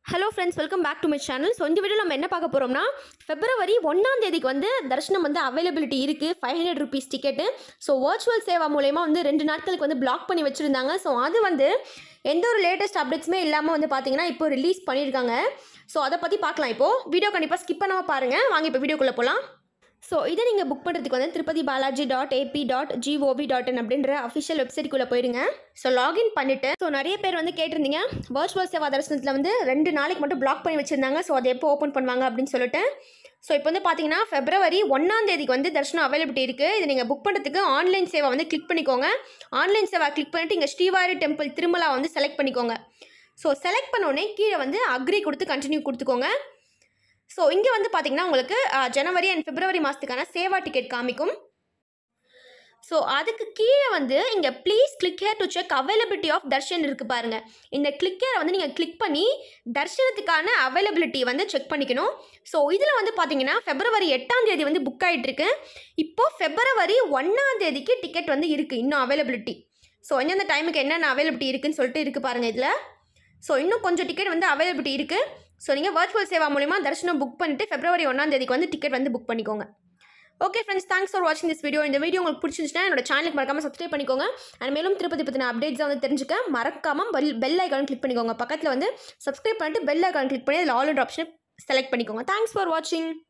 hello friends welcome back to my channel so இந்த video நம்ம என்ன பார்க்க போகிறோம்னா பிப்ரவரி ஒன்றாம் தேதிக்கு வந்து தரிசனம் வந்து அவைலபிலிட்டி இருக்குது five hundred rupees ticket so virtual seva மூலயமா வந்து ரெண்டு நாட்களுக்கு வந்து பிளாக் பண்ணி வச்சுருந்தாங்க ஸோ அது வந்து எந்த ஒரு லேட்டஸ்ட் அப்டேட்ஸுமே இல்லாமல் வந்து பார்த்தீங்கன்னா இப்போ ரிலீஸ் பண்ணியிருக்காங்க ஸோ அதை பற்றி பார்க்கலாம் இப்போது வீடியோ கண்டிப்பாக ஸ்கிப் பண்ணாமல் பாருங்கள் வாங்க இப்போ வீடியோக்குள்ளே போகலாம் ஸோ இதை நீங்கள் புக் பண்ணுறதுக்கு வந்து Tirupati Balaji dot AP dot gov dot in அப்படின்ற அஃபிஷியல் வெப்சைட்டுக்குள்ளே போயிருங்க ஸோ லாகின் பண்ணிவிட்டு ஸோ நிறைய பேர் வந்து கேட்டிருந்தீங்க வர்ச்சுவல் சேவா தரிசனத்தில் வந்து ரெண்டு நாளைக்கு மட்டும் பிளாக் பண்ணி வச்சுருந்தாங்க ஸோ அதை எப்போ ஓப்பன் பண்ணுவாங்க அப்படின்னு சொல்லிட்டு ஸோ இப்போ வந்து பார்த்தீங்கன்னா ஃபெப்ரவரி ஒன்றாம் தேதிக்கு வந்து தரிசனம் அவைலபிலிட்டி இருக்குது இது நீங்கள் புக் பண்ணுறதுக்கு ஆன்லைன் சேவா வந்து கிளிக் பண்ணிக்கோங்க ஆன்லைன் சேவா கிளிக் பண்ணிவிட்டு இங்கே ஸ்ரீவாரி டெம்பிள் திருமலா வந்து செலக்ட் பண்ணிக்கோங்க ஸோ செலக்ட் பண்ணோடனே கீழே வந்து அக்ரி கொடுத்து கண்டினியூ கொடுத்துக்கோங்க ஸோ இங்கே வந்து பார்த்தீங்கன்னா உங்களுக்கு அஹ், ஜனவரி அண்ட் பிப்ரவரி மாதத்துக்கான சேவா டிக்கெட் காமிக்கும் ஸோ அதுக்கு கீழே வந்து இங்கே please click here to check availability of darshan இருக்குது பாருங்கள் இந்த கிளிக் ஹேரை வந்து நீங்கள் கிளிக் பண்ணி தர்ஷனத்துக்கான அவைலபிலிட்டி வந்து செக் பண்ணிக்கணும் ஸோ இதில் வந்து பார்த்தீங்கன்னா ஃபெப்ரவரி எட்டாம் தேதி வந்து புக் ஆகிட்டு இருக்கு இப்போது ஃபெப்ரவரி ஒன்றாம் தேதிக்கு டிக்கெட் வந்து இருக்குது இன்னும் அவைலபிலிட்டி ஸோ எந்தெந்த டைமுக்கு என்னென்ன அவைலபிலிட்டி இருக்குன்னு சொல்லிட்டு இருக்குது பாருங்கள் இதில் ஸோ இன்னும் கொஞ்சம் டிக்கெட் வந்து அவைலபிலிட்டி இருக்குது ஸோ நீங்கள் வர்ச்சுவல் சேவா மூலிமா தரிசனம் புக் பண்ணிட்டு ஃபெப்ரவரி ஒன்றாம் தேதிக்கு வந்து டிக்கெட் வந்து புக் பண்ணிக்கோங்க ஓகே ஃப்ரெண்ட்ஸ் தேங்க்ஸ் ஃபார் வாட்சிங் திஸ் வீடியோ இந்த வீடியோ உங்களுக்கு பிடிச்சிருந்துச்சுன்னா என்னோட சேனலுக்கு மறக்காம சப்ஸ்கிரைப் பண்ணிக்கோங்க அண்ட் மேலும் திருப்பதி பற்றின அப்டேட்ஸை வந்து தெரிஞ்சுக்க மறக்காமல் பெல் பெல் ஐக்கான் கிளிக் பண்ணிக்கோங்க பக்கத்தில் வந்து சப்ஸ்கிரைப் பண்ணிட்டு பெல் ஐக்கான் கிளிக் பண்ணி அதில் ஆல் ஆப்ஷனை செலக்ட் பண்ணிக்கோங்க தேங்க்ஸ் ஃபார் வாட்சிங்